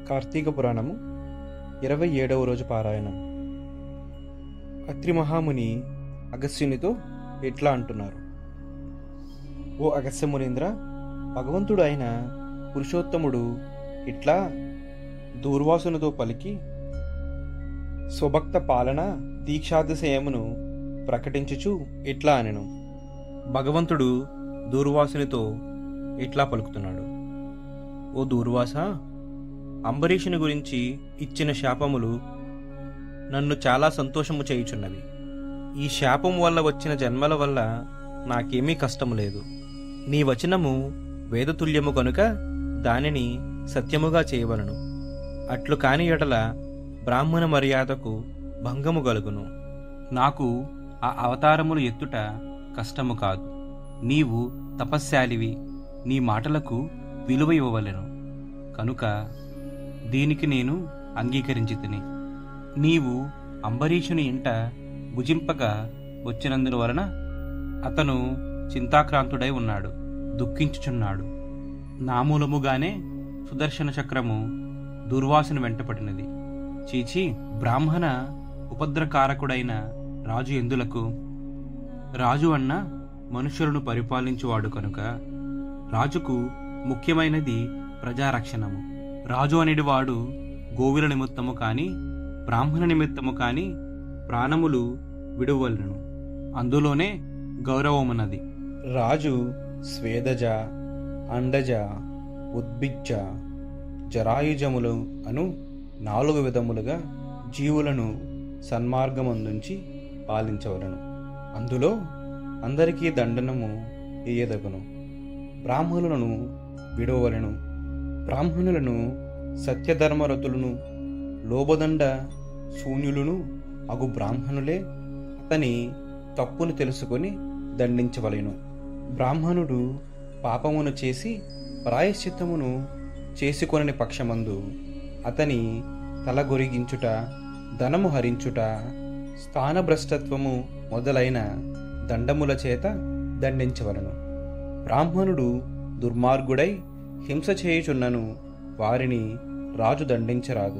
కార్తీక పురాణము ఇరవై ఏడవ రోజు పారాయణం అత్రి మహాముని అగస్యునితో ఇట్లా అంటున్నారు ఓ అగస్య మునీంద్ర భగవంతుడు అయిన పురుషోత్తముడు ఇట్లా దూర్వాసునితో పలికి స్వభక్త పాలన దీక్షాతిశయమును ప్రకటించుచు ఇట్లా అనెను భగవంతుడు దూర్వాసునితో ఇట్లా పలుకుతున్నాడు ఓ దూర్వాస అంబరీషుని గురించి ఇచ్చిన శాపములు నన్ను చాలా సంతోషము చేయుచున్నవి ఈ శాపం వల్ల వచ్చిన జన్మల వల్ల నాకేమీ కష్టము లేదు నీ వచనము వేదతుల్యము కనుక దానిని సత్యముగా చేయవలను అట్లు కాని ఎడల బ్రాహ్మణ మర్యాదకు భంగము కలుగును నాకు ఆ అవతారములు ఎత్తుట కష్టము కాదు నీవు తపశ్శాలివి నీ మాటలకు విలువ ఇవ్వవలెను కనుక దీనికి నేను అంగీకరించి తిని నీవు అంబరీషుని ఇంట భుజింపగా వచ్చినందున వలన అతను చింతాక్రాంతుడై ఉన్నాడు దుఃఖించుచున్నాడు నా మూలముగానే సుదర్శన చక్రము దుర్వాసన వెంటపడినది చీచి బ్రాహ్మణ ఉపద్రకారకుడైన రాజు ఎందులకు రాజు అన్న మనుషులను పరిపాలించువాడు కనుక రాజుకు ముఖ్యమైనది ప్రజారక్షణము రాజు అనేటివాడు గోవుల నిమిత్తము కాని బ్రాహ్మణ నిమిత్తము కాని ప్రాణములు విడువలను అందులోనే గౌరవమున్నది రాజు స్వేదజ అండజ ఉద్భిజ్జ జరాయుజములు అను నాలుగు విధములుగా జీవులను సన్మార్గమందుంచి పాలించవలను అందులో అందరికీ దండనము వేయదగును బ్రాహ్మణులను విడవలను బ్రాహ్మణులను సత్యధర్మరతులను లోబదండ శూన్యులను అగు బ్రాహ్మణులే అతని తప్పును తెలుసుకొని దండించవలెను బ్రాహ్మణుడు పాపమును చేసి ప్రాయశ్చిత్తమును చేసుకొనని పక్షమందు అతని తల గొరిగించుట ధనము హరించుట స్థానభ్రష్టత్వము మొదలైన దండముల చేత దండించవలను బ్రాహ్మణుడు దుర్మార్గుడై హింస చేయుచున్నను వారిని రాజు దండించరాదు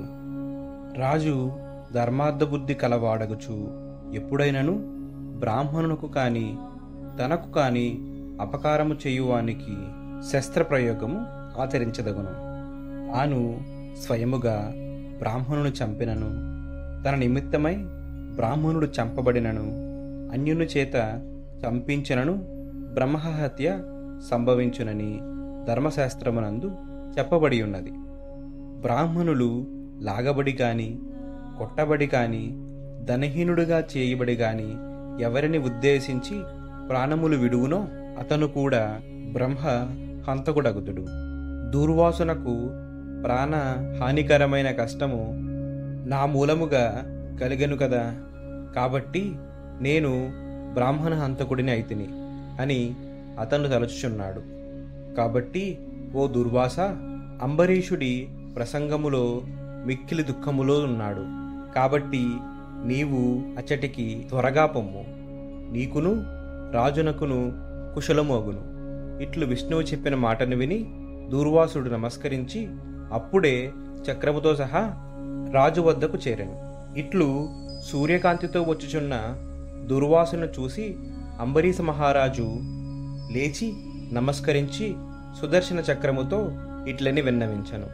రాజు ధర్మార్థబుద్ధి కలవాడగుచు ఎప్పుడైనను బ్రాహ్మణునకు కాని తనకు కాని అపకారము చేయువానికి శస్త్రప్రయోగము ఆచరించదగును తాను స్వయముగా బ్రాహ్మణుని చంపినను తన నిమిత్తమై బ్రాహ్మణుడు చంపబడినను అన్యుని చేత చంపించినను బ్రహ్మహత్య సంభవించునని ధర్మశాస్త్రమునందు చెప్పబడి ఉన్నది బ్రాహ్మణులు లాగబడి కాని కొట్టబడి కాని ధనహీనుడుగా చేయబడి గాని ఎవరిని ఉద్దేశించి ప్రాణములు విడువునో అతను కూడా బ్రహ్మ హంతకుడగుతుడు దూర్వాసునకు ప్రాణ హానికరమైన కష్టము నా మూలముగా కలిగను కదా కాబట్టి నేను బ్రాహ్మణ హంతకుడిని అయితిని అని అతను తలుచుచున్నాడు కాబట్టి ఓ దుర్వాస అంబరీషుడి ప్రసంగములో మిక్కిలి దుఃఖములో ఉన్నాడు కాబట్టి నీవు అచ్చటికి త్వరగా పొమ్ము నీకును రాజునకును కుశలమోగును ఇట్లు విష్ణువు చెప్పిన మాటను విని దూర్వాసుడు నమస్కరించి అప్పుడే చక్రముతో సహా రాజు వద్దకు చేరెను ఇట్లు సూర్యకాంతితో వచ్చుచున్న దుర్వాసును చూసి అంబరీష మహారాజు లేచి నమస్కరించి సుదర్శన చక్రముతో ఇట్లని విన్నవించను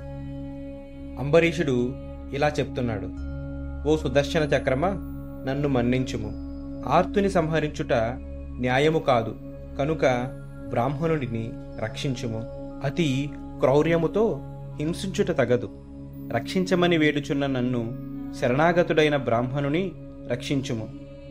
అంబరీషుడు ఇలా చెప్తున్నాడు ఓ సుదర్శన చక్రమా నన్ను మన్నించుము ఆర్తుని సంహరించుట న్యాయము కాదు కనుక బ్రాహ్మణుడిని రక్షించుము అతి క్రౌర్యముతో హింసించుట తగదు రక్షించమని వేడుచున్న నన్ను శరణాగతుడైన బ్రాహ్మణుని రక్షించుము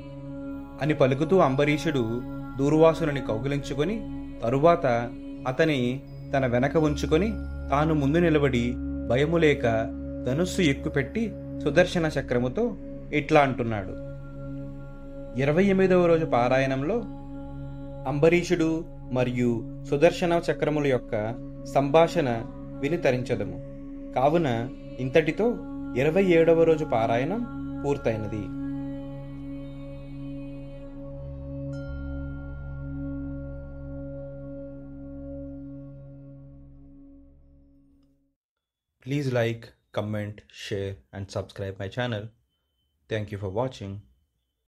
అని పలుకుతూ అంబరీషుడు దూర్వాసుని కౌగిలించుకొని తరువాత అతని తన వెనక ఉంచుకొని తాను ముందు నిలబడి భయము లేక ధనుస్సు ఎక్కుపెట్టి సుదర్శన చక్రముతో ఇట్లా అంటున్నాడు ఇరవై ఎనిమిదవ రోజు పారాయణంలో అంబరీషుడు మరియు సుదర్శన చక్రముల యొక్క సంభాషణ విని తరించదము కావున ఇంతటితో ఇరవై ఏడవ రోజు పారాయణం పూర్తయినది Please like, comment, share, and subscribe my channel. Thank you for watching.